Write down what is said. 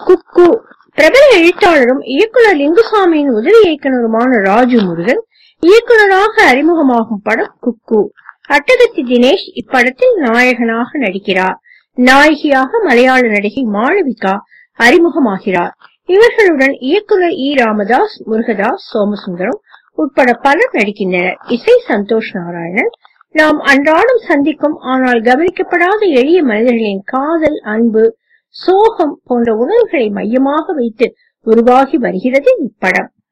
குக்கு பிரபல எழுத்தாளரும் இயக்குனர் லிங்குசாமியின் உதவி இயக்குனருமான ராஜு முருகன் இயக்குனராக அறிமுகமாகும் படம் குக்கு அட்டகத்தி தினேஷ் இப்படத்தில் நாயகனாக நடிக்கிறார் நாயகியாக மலையாள நடிகை மாளவிகா அறிமுகமாகிறார் இவர்களுடன் இயக்குனர் இ ராமதாஸ் முருகதாஸ் சோமசுந்தரம் உட்பட பலர் நடிக்கின்றனர் இசை சந்தோஷ் நாராயணன் நாம் அன்றாடம் சந்திக்கும் ஆனால் கவனிக்கப்படாத எளிய மனிதர்களின் காதல் அன்பு சோகம் போன்ற உணர்வுகளை மையமாக வைத்து உருவாகி வருகிறது இப்படம்